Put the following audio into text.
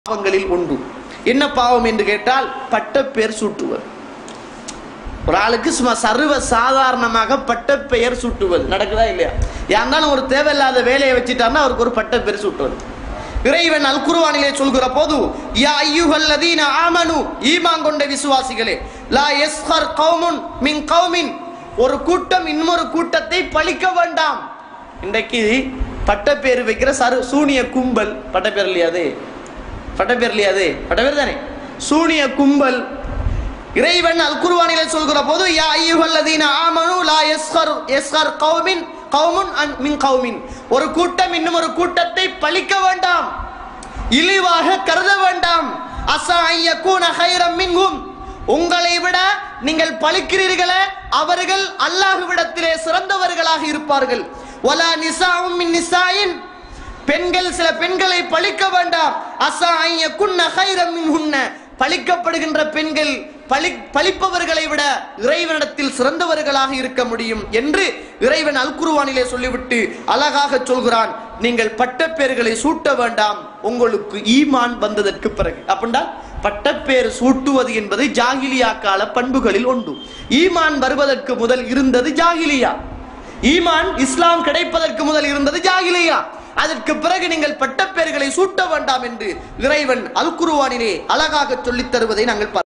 பாவங்களில் ஒன்று என்ன பாவம் என்று கேட்டால் பட்டப்பெயர் சூட்டுவது ஒரு ஆளுக்கு சும்மா சர்வ சாதாரணமாக பட்டப்பெயர் சூட்டுவது நடக்குதா இல்லையா யாருந்தாலும் ஒரு தேவையில்லாத வேலையை வச்சுட்டாருன்னா அவருக்கு ஒரு பட்டப்பெயர் சூட்டுவது இறைவன் அல் குர்ஆனிலே சொல்கிற போது யா ஐயுஹல்லதீன ஆமனு ஈமான் கொண்ட விசுவாசிகளே லா யஸ்ஹர் கௌமுன் மின் கௌமின் ஒரு கூட்டம் இன்னொரு கூட்டத்தை பழிக்க வேண்டாம் இன்றைக்கு பட்டப்பேர் வைக்கிற சரு சூனிய கும்பல் பட்டப்பேர் இல்லையா அது பட்டப்பேர் இல்லையா அது பட்டப்பேர் தானே சூனிய கும்பல் இறைவன் அல் குர்ஆனிலே சொல்கிற போது யா ஐயுஹல்லதீன ஆமனு லா யஸ்ஹர் யஸ்ஹர் கௌமின் கௌமுன் அன் மின் கௌமின் ஒரு கூட்டம் இன்னும் ஒரு கூட்டத்தை பழிக்க வேண்டாம் இழிவாக கருத வேண்டாம் அசா ஐயக்கூன ஹைரம் மின்ஹும் உங்களை விட நீங்கள் பழிக்கிறீர்களே அவர்கள் அல்லாஹ்விடத்திலே சிறந்தவர்களாக இருப்பார்கள் வலா நிசாவும் மின் நிசாயின் பெண்கள் சில பெண்களை பழிக்க வேண்டாம் அசா ஐயக்குன்ன ஹைரம் மின்ஹுன்ன பழிக்கப்படுகின்ற பெண்கள் பழி பழிப்பவர்களை விட இறைவனிடத்தில் சிறந்தவர்களாக இருக்க முடியும் என்று இறைவன் அல்குருவானிலே சொல்லிவிட்டு அழகாக சொல்கிறான் நீங்கள் பட்டப்பேர்களை சூட்ட வேண்டாம் உங்களுக்கு ஈமான் வந்ததற்கு பிறகு அப்படின்னா பட்டப்பேர் சூட்டுவது என்பது ஜாகிலியா கால பண்புகளில் ஒன்று ஈமான் வருவதற்கு முதல் இருந்தது ஜாகிலியா ஈமான் இஸ்லாம் கிடைப்பதற்கு முதல் இருந்தது ஜாகிலியா அதற்கு பிறகு நீங்கள் பட்டப்பேர்களை சூட்ட வேண்டாம் என்று இறைவன் அல் குருவானிலே அழகாக சொல்லித் தருவதை நாங்கள் பார்க்கிறோம்.